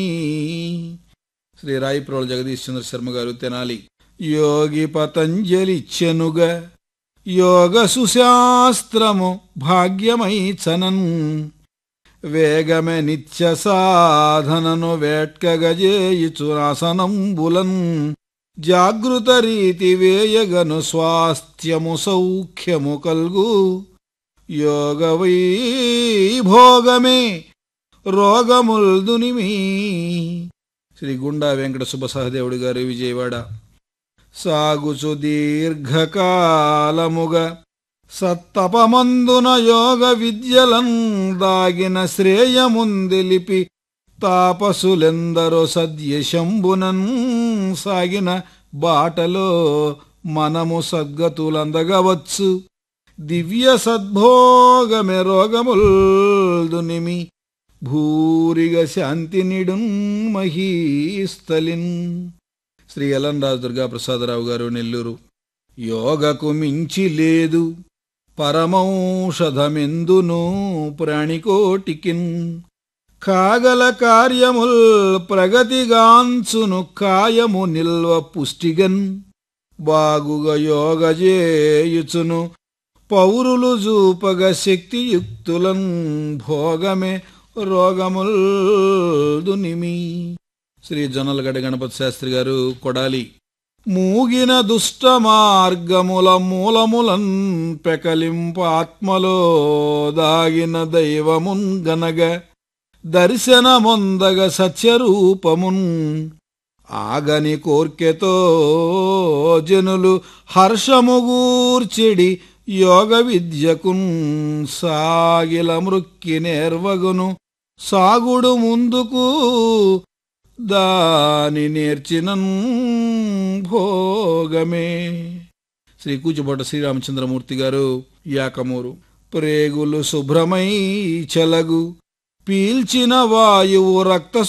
శ్రీ రాయిప్రోల జగదీష్ చంద్ర శర్మ గారు తెనాలి యోగి పతంజలిచ్చెనుగ యోగ సుశాస్త్రము భాగ్యమై చనన్ వేగమే నిత్య సాధనను వేట్కగజేయుచురాసనంబులన్ జాగృత రీతి వేయగను స్వాస్థ్యము సౌఖ్యము కల్గు యోగ వైభోగమే రోగముల్దునిమి శ్రీ గుండా వెంకట సుబ్బ సహదేవుడి గారు విజయవాడ సాగుచు దీర్ఘకాలముగా సత్తపమందున యోగ విద్యలం దాగిన శ్రేయముందిలిపి తాపసులెందరో సద్యశంబునన్ సాగిన బాటలో మనము సద్గతులందగవచ్చు దివ్య సద్భోగమె రోగముల్దునిమి భూరిగ శాంతి నిడున్ మహీస్థలిన్ శ్రీ ఎలన్ రాజు దుర్గాప్రసాదరావు గారు నెల్లూరు యోగకు మించి లేదు పరమౌషధమెందును ప్రాణికోటికిన్ కాగల కార్యముల్ ప్రగతిగాంచును కాయము నిల్వ పుష్టిగన్ బాగుగా యోగ చేయుచును పౌరులు జూపగ శక్తియుక్తులన్ భోగమే రోగముల్ దునిమి శ్రీ జొన్నలగడ్డ గణపతి శాస్త్రి గారు కొడాలి మూగిన దుష్ట మార్గముల మూలములన్ పెకలింపాత్మలో దాగిన దైవమున్ గనగ దర్శనమొందగ సత్యరూపమున్ ఆగని కోర్కెతో జనులు హర్షముగూర్చిడి యోగ విద్యకున్ సాగిల మృక్కి నేర్వగును సాగుడు ముందుకు దాని నేర్చినన్ భోగమే శ్రీ కూచుబొట్ట శ్రీరామచంద్రమూర్తి గారు యాకమూరు ప్రేగులు శుభ్రమై చెలగు పీల్చిన వాయువు రక్త